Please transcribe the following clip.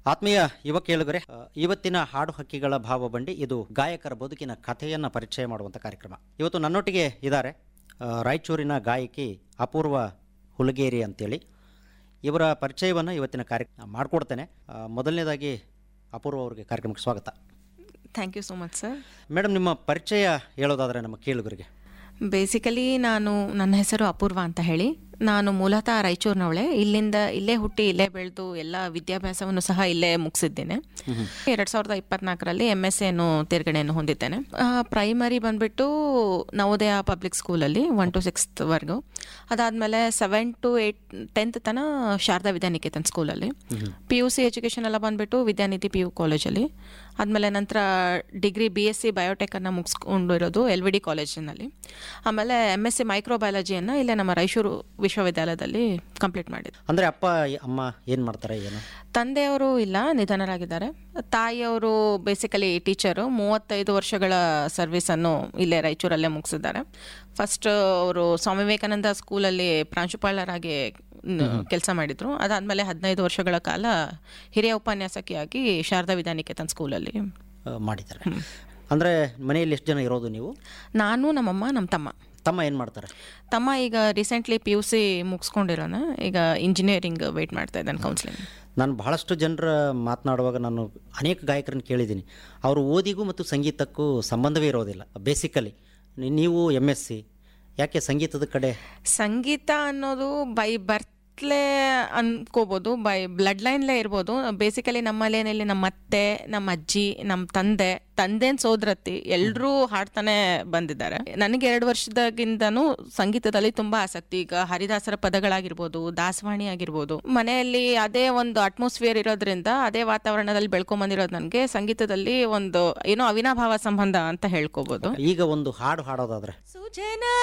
ಆತ್ಮೀಯ ಯುವ ಕೇಳುಗರೆ ಅ, ಇವತ್ತಿನ ಹಾಡು ಹಕ್ಕಿಗಳ ಭಾವಬಂಡಿ ಇದು ಗಾಯಕರ ಬದುಕಿನ ಕಥೆಯನ್ನು ಪರಿಚಯ ಮಾಡುವಂಥ ಕಾರ್ಯಕ್ರಮ ಇವತ್ತು ನನ್ನೊಟ್ಟಿಗೆ ಇದ್ದಾರೆ ಅ, ರಾಯಚೂರಿನ ಗಾಯಕಿ ಅಪೂರ್ವ ಹುಲಗೇರಿ ಅಂತೇಳಿ ಇವರ ಪರಿಚಯವನ್ನು ಇವತ್ತಿನ ಕಾರ್ಯ ಮಾಡಿಕೊಡ್ತೇನೆ ಅ, ಮೊದಲನೇದಾಗಿ ಅಪೂರ್ವ ಅವರಿಗೆ ಕಾರ್ಯಕ್ರಮಕ್ಕೆ ಸ್ವಾಗತ thank you so much sir madam ನಿಮ್ಮ ಪರಿಚಯ ಹೇಳೋದಾದರೆ ನಮ್ಮ ಕೇಳುಗರಿಗೆ ಬೇಸಿಕಲಿ ನಾನು ನನ್ನ ಹೆಸರು ಅಪೂರ್ವ ಅಂತ ಹೇಳಿ ನಾನು ಮೂಲತಃ ರಾಯಚೂರಿನವಳೆ ಇಲ್ಲಿಂದ ಇಲ್ಲೇ ಹುಟ್ಟಿ ಇಲ್ಲೇ ಬೆಳೆದು ಎಲ್ಲ ವಿದ್ಯಾಭ್ಯಾಸವನ್ನು ಸಹ ಇಲ್ಲೇ ಮುಗಿಸಿದ್ದೇನೆ ಎರಡು ಸಾವಿರದ ಇಪ್ಪತ್ನಾಲ್ಕರಲ್ಲಿ ಎಮ್ ಎಸ್ ಎನ್ನು ತೇರ್ಗಡೆಯನ್ನು ಹೊಂದಿದ್ದೇನೆ ಪ್ರೈಮರಿ ಬಂದ್ಬಿಟ್ಟು ನವೋದಯ ಪಬ್ಲಿಕ್ ಸ್ಕೂಲಲ್ಲಿ ಒನ್ ಟು ಸಿಕ್ಸ್ತ್ವರೆಗೂ ಅದಾದಮೇಲೆ ಸೆವೆನ್ ಟು ಏಯ್ಟ್ ಟೆಂತ್ ತನ ಶಾರದಾ ವಿದ್ಯಾನಿಕೇತನ್ ಸ್ಕೂಲಲ್ಲಿ ಪಿ ಯು ಸಿ ಎಜುಕೇಷನ್ ಎಲ್ಲ ಬಂದ್ಬಿಟ್ಟು ವಿದ್ಯಾನಿಧಿ ಪಿ ಯು ಕಾಲೇಜಲ್ಲಿ ಆದಮೇಲೆ ನಂತರ ಡಿಗ್ರಿ ಬಿ ಎಸ್ ಸಿ ಬಯೋಟೆಕನ್ನು ಮುಗಿಸ್ಕೊಂಡಿರೋದು ಎಲ್ ವಿ ಡಿ ಕಾಲೇಜಿನಲ್ಲಿ ಆಮೇಲೆ ಎಮ್ ಎಸ್ ಸಿ ಮೈಕ್ರೋಬಯಾಲಜಿಯನ್ನು ಇಲ್ಲೇ ನಮ್ಮ ರಾಯಚೂರು ವಿಶ್ವವಿದ್ಯಾಲಯದಲ್ಲಿ ಕಂಪ್ಲೀಟ್ ಮಾಡಿದ್ದು ಅಂದರೆ ಅಪ್ಪ ಅಮ್ಮ ಏನು ಮಾಡ್ತಾರೆ ಏನು ತಂದೆಯವರು ಇಲ್ಲ ನಿಧನರಾಗಿದ್ದಾರೆ ತಾಯಿಯವರು ಬೇಸಿಕಲಿ ಟೀಚರು ಮೂವತ್ತೈದು ವರ್ಷಗಳ ಸರ್ವಿಸನ್ನು ಇಲ್ಲೇ ರಾಯಚೂರಲ್ಲೇ ಮುಗಿಸಿದ್ದಾರೆ ಫಸ್ಟ್ ಅವರು ಸ್ವಾಮಿ ವಿವೇಕಾನಂದ ಸ್ಕೂಲಲ್ಲಿ ಪ್ರಾಂಶುಪಾಲರಾಗಿ ಕೆಲಸ ಮಾಡಿದರು ಅದಾದಮೇಲೆ ಹದಿನೈದು ವರ್ಷಗಳ ಕಾಲ ಹಿರಿಯ ಉಪನ್ಯಾಸಕಿಯಾಗಿ ಶಾರದಾ ವಿದ್ಯಾನಿಕೇತನ್ ಸ್ಕೂಲಲ್ಲಿ ಅ, ಮಾಡಿದ್ದಾರೆ ಅಂದರೆ ಮನೆಯಲ್ಲಿ ಎಷ್ಟು ಜನ ಇರೋದು ನೀವು ನಾನು ನಮ್ಮಮ್ಮ ನಮ್ಮ ತಮ್ಮ ತಮ್ಮ ಏನು ಮಾಡ್ತಾರೆ ತಮ್ಮ ಈಗ ರೀಸೆಂಟ್ಲಿ ಪಿ ಯು ಸಿ ಮುಗಿಸ್ಕೊಂಡಿರೋನ ಈಗ ಇಂಜಿನಿಯರಿಂಗ್ ವೆಯ್ಟ್ ಮಾಡ್ತಾ ಇದ್ದಾನೆ ಕೌನ್ಸಿಲಿಂಗ್ ನಾನು ಬಹಳಷ್ಟು ಜನರ ಮಾತನಾಡುವಾಗ ನಾನು ಅನೇಕ ಗಾಯಕರನ್ನು ಕೇಳಿದ್ದೀನಿ ಅವರು ಓದಿಗೂ ಮತ್ತು ಸಂಗೀತಕ್ಕೂ ಸಂಬಂಧವೇ ಇರೋದಿಲ್ಲ ಬೇಸಿಕಲಿ ನೀವು ಎಮ್ ಎಸ್ ಸಿ ಯಾಕೆ ಸಂಗೀತದ ಕಡೆ ಸಂಗೀತ ಅನ್ನೋದು ಬೈ ಬರ್ತ್ಲೇ ಅನ್ಕೋಬೋದು ಬೈ ಬ್ಲಡ್ ಲೈನ್ಲೇ ಇರ್ಬೋದು ಬೇಸಿಕಲಿ ನಮ್ಮ ಮನೆಯಲ್ಲಿ ನಮ್ಮ ಅತ್ತೆ ನಮ್ಮ ಅಜ್ಜಿ ನಮ್ಮ ತಂದೆ ತಂದೆನ್ ಸೋದರತ್ತಿ ಎಲ್ಲರೂ ಹಾಡ್ತಾನೆ ಬಂದಿದ್ದಾರೆ ನನಗೆ ಎರಡು ವರ್ಷದಾಗಿಂದನೂ ಸಂಗೀತದಲ್ಲಿ ತುಂಬಾ ಆಸಕ್ತಿ ಈಗ ಹರಿದಾಸರ ಪದಗಳಾಗಿರ್ಬೋದು ದಾಸವಾಣಿ ಆಗಿರ್ಬೋದು ಮನೆಯಲ್ಲಿ ಅದೇ ಒಂದು ಅಟ್ಮಾಸ್ಫಿಯರ್ ಇರೋದ್ರಿಂದ ಅದೇ ವಾತಾವರಣದಲ್ಲಿ ಬೆಳ್ಕೊಂಬಂದಿರೋದು ನನಗೆ ಸಂಗೀತದಲ್ಲಿ ಒಂದು ಏನೋ ಅವಿನಾಭಾವ ಸಂಬಂಧ ಅಂತ ಹೇಳ್ಕೋಬಹುದು ಈಗ ಒಂದು ಹಾಡು ಹಾಡೋದಾದ್ರೆ ಸುಜನ